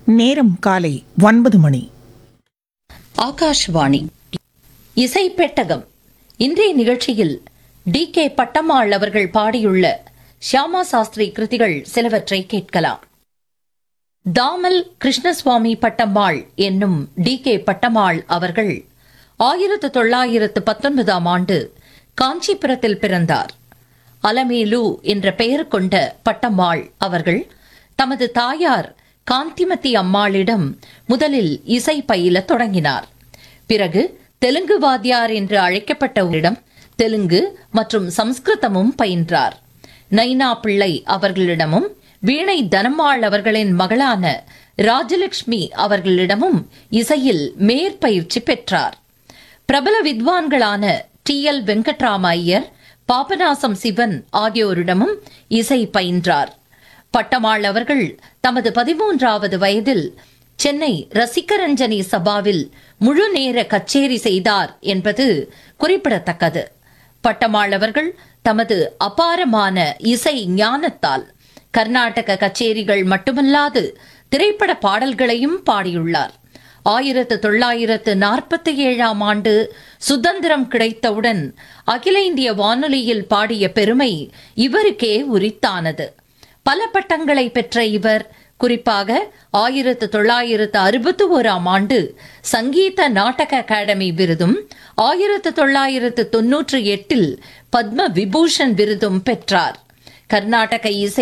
நேரம் காலை ஒன்பது மணி ஆகாஷ்வாணி இசை பெட்டகம் இன்றைய நிகழ்ச்சியில் டி கே பட்டம்மாள் அவர்கள் பாடியுள்ள ஷியாமா சாஸ்திரி கிருதிகள் சிலவற்றை கேட்கலாம் தாமல் கிருஷ்ணசுவாமி பட்டம்மாள் என்னும் டி கே பட்டம்மாள் அவர்கள் ஆயிரத்து தொள்ளாயிரத்து பத்தொன்பதாம் ஆண்டு காஞ்சிபுரத்தில் பிறந்தார் அலமேலு என்ற பெயர் கொண்ட பட்டம்மாள் அவர்கள் தமது தாயார் காந்திமதி அம்மாளிடம் முதலில் இசை பயிலத் தொடங்கினார் பிறகு தெலுங்கு வாத்தியார் என்று அழைக்கப்பட்டவரிடம் தெலுங்கு மற்றும் சம்ஸ்கிருதமும் பயின்றார் நைனா பிள்ளை அவர்களிடமும் வீணை தனம்மாள் அவர்களின் மகளான ராஜலட்சுமி அவர்களிடமும் இசையில் மேற்பயிற்சி பெற்றார் பிரபல வித்வான்களான டி எல் வெங்கட்ராம ஐயர் பாபநாசம் சிவன் ஆகியோரிடமும் இசை பயின்றார் பட்டமாள் அவர்கள் தமது பதிமூன்றாவது வயதில் சென்னை ரசிகரஞ்சனி சபாவில் முழு நேர கச்சேரி செய்தார் என்பது குறிப்பிடத்தக்கது பட்டமாள் அவர்கள் தமது அபாரமான இசை ஞானத்தால் கர்நாடக கச்சேரிகள் மட்டுமல்லாது திரைப்பட பாடல்களையும் பாடியுள்ளார் ஆயிரத்து தொள்ளாயிரத்து நாற்பத்தி ஏழாம் ஆண்டு சுதந்திரம் கிடைத்தவுடன் அகில இந்திய வானொலியில் பாடிய பெருமை இவருக்கே உரித்தானது பல பட்டங்களை பெற்ற இவர் குறிப்பாக ஆயிரத்து தொள்ளாயிரத்து அறுபத்தி ஓராம் ஆண்டு சங்கீத நாடக அகாடமி விருதும் ஆயிரத்து தொள்ளாயிரத்து தொன்னூற்றி எட்டில் பத்ம விபூஷன் விருதும் பெற்றார் கர்நாடக இசை